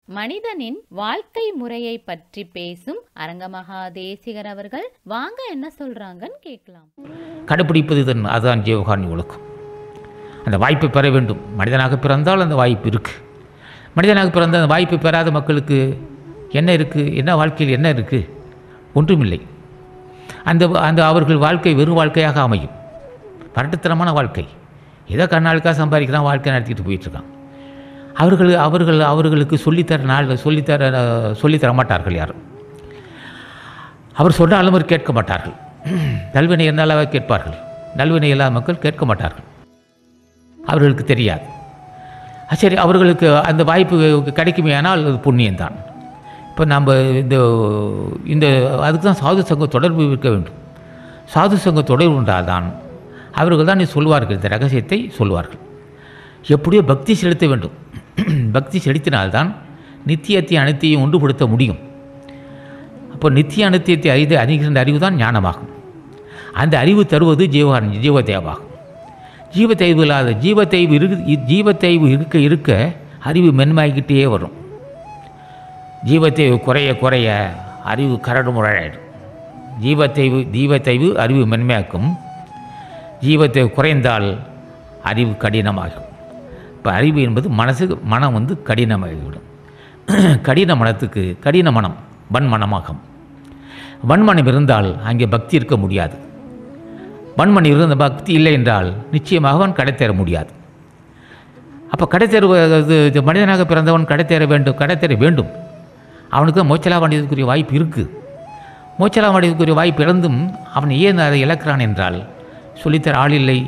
மனிதனின் வாழ்க்கை முறையை பற்றி பேசும் அரங்கமகா தேசிகர் அவர்கள் வாங்க என்ன சொல்றாங்கன்னு கேட்கலாம் கடைப்பிடிப்பது தன் அதுதான் ஜீவகாரணி ஒழுக்கம் அந்த வாய்ப்பை பெற வேண்டும் மனிதனாக பிறந்தால் அந்த வாய்ப்பு இருக்குது மனிதனாக பிறந்த அந்த வாய்ப்பை பெறாத மக்களுக்கு என்ன இருக்குது என்ன வாழ்க்கையில் என்ன இருக்குது ஒன்றுமில்லை அந்த அந்த அவர்கள் வாழ்க்கை வெறும் வாழ்க்கையாக அமையும் பரட்டுத்தனமான வாழ்க்கை ஏதோ கண்ணாளுக்காக சம்பாதிக்கிறான் வாழ்க்கை நடத்திட்டு போயிட்டுருக்கான் அவர்கள் அவர்கள் அவர்களுக்கு சொல்லித்தர நாள் சொல்லித்தர சொல்லித்தர மாட்டார்கள் யாரும் அவர் சொன்னாலும் அவர் கேட்க மாட்டார்கள் நல்வினை இருந்தால் அவர் கேட்பார்கள் நல்வினை இல்லாத மக்கள் கேட்க மாட்டார்கள் அவர்களுக்கு தெரியாது அஹ் சரி அவர்களுக்கு அந்த வாய்ப்பு கிடைக்குமே ஆனால் அது புண்ணியம்தான் இப்போ நம்ம இந்த இந்த அதுக்கு தான் சாது சங்கம் தொடர்பு இருக்க வேண்டும் சாது சங்க தொடர்பு உண்டால்தான் அவர்கள் தான் சொல்வார்கள் இந்த ரகசியத்தை சொல்வார்கள் எப்படியோ பக்தி செலுத்த வேண்டும் பக்தி செலுத்தினால்தான் நித்தியத்தை அனைத்தையும் ஒன்றுபடுத்த முடியும் அப்போ நித்திய அனுத்தியத்தை அறிந்து அறிகின்ற அறிவு தான் ஞானமாகும் அந்த அறிவு தருவது ஜீவகாரணி ஜீவதேவாகும் ஜீவத்தைவு இல்லாத ஜீவத்தைவு இரு ஜீவத்தைவு இருக்க இருக்க அறிவு மென்மாய்கிட்டே வரும் ஜீவத்தைவு குறைய குறைய அறிவு கரடு முரடாயிடும் ஜீவத்தைவு ஜீவத்தைவு அறிவு மென்மையாக்கும் ஜீவத்தைவு குறைந்தால் அறிவு கடினமாகும் இப்போ அறிவு என்பது மனசு மனம் வந்து கடினமாகிவிடும் கடின மனத்துக்கு கடின மனம் வன்மனமாகும் வன்மனம் இருந்தால் அங்கே பக்தி இருக்க முடியாது வன்மன் இருந்த பக்தி இல்லை என்றால் நிச்சயமாக அவன் கடை தேர முடியாது அப்போ கடை தேர்வு இது மனிதனாக பிறந்தவன் கடை தேர வேண்டும் கடை தேர வேண்டும் அவனுக்கு மோச்சலா அடைவதற்குரிய வாய்ப்பு இருக்குது மோச்சலா அடைவதற்குரிய வாய்ப்பு இழந்தும் அவன் ஏன் அதை இழக்கிறான் என்றால் சொல்லித்தர ஆள் இல்லை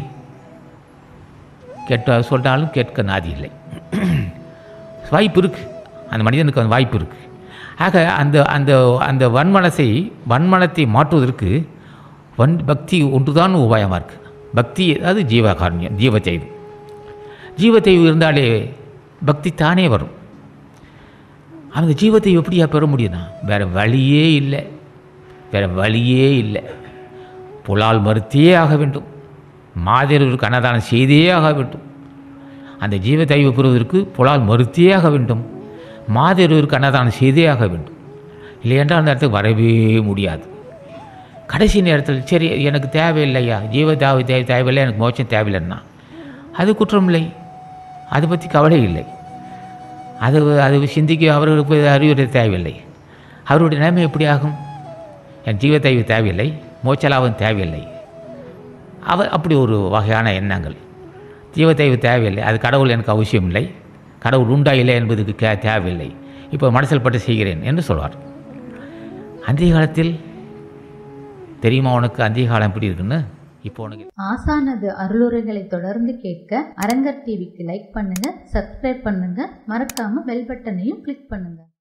கேட்ட சொன்னாலும் கேட்க நாதி இல்லை வாய்ப்பு இருக்குது அந்த மனிதனுக்கு அந்த வாய்ப்பு இருக்குது ஆக அந்த அந்த அந்த வன்மனசை வன்மனத்தை மாற்றுவதற்கு வன் பக்தி ஒன்றுதான் உபாயமாக இருக்குது பக்தி அது ஜீவகாரண்யம் ஜீவத்தைவு ஜீவத்தைவு இருந்தாலே பக்தி தானே வரும் அந்த ஜீவத்தை எப்படியா பெற முடியும்னா வேறு வழியே இல்லை வேறு வழியே இல்லை புலால் மறுத்தே ஆக வேண்டும் மாதேரருக்கு அன்னதானம் செய்தே ஆக வேண்டும் அந்த ஜீவத்தைவு பெறுவதற்கு புலால் மறுத்தே ஆக வேண்டும் மாதேரருக்கு அன்னதானம் செய்தே ஆக வேண்டும் இல்லையென்றால் அந்த இடத்துக்கு வரவே முடியாது கடைசி நேரத்தில் சரி எனக்கு தேவையில்லையா ஜீவ தேவை தேவை தேவையில்லை எனக்கு மோட்சம் தேவையில்லைன்னா அது குற்றம் இல்லை அதை பற்றி கவலை இல்லை அது அது சிந்திக்க அவர்களுக்கு அறிவுரை தேவையில்லை அவருடைய நிலைமை எப்படி ஆகும் என் ஜீவ தேவை தேவையில்லை மோச்சலாவும் தேவையில்லை அவ அப்படி ஒரு வகையான எண்ணங்கள் ஜீவத்தைவு தேவையில்லை அது கடவுள் எனக்கு அவசியம் இல்லை கடவுள் உண்டா இல்லை என்பதுக்கு கே தேவையில்லை இப்போ மனசில் பட்டு செய்கிறேன் என்று சொல்வார் அந்திய காலத்தில் தெரியுமா உனக்கு அந்திய காலம் எப்படி இருக்குன்னு இப்போ உனக்கு ஆசானது அருளுரைகளை தொடர்ந்து கேட்க அரங்கர் டிவிக்கு லைக் பண்ணுங்க சப்ஸ்கிரைப் பண்ணுங்க மறக்காம பெல் பட்டனையும் கிளிக் பண்ணுங்க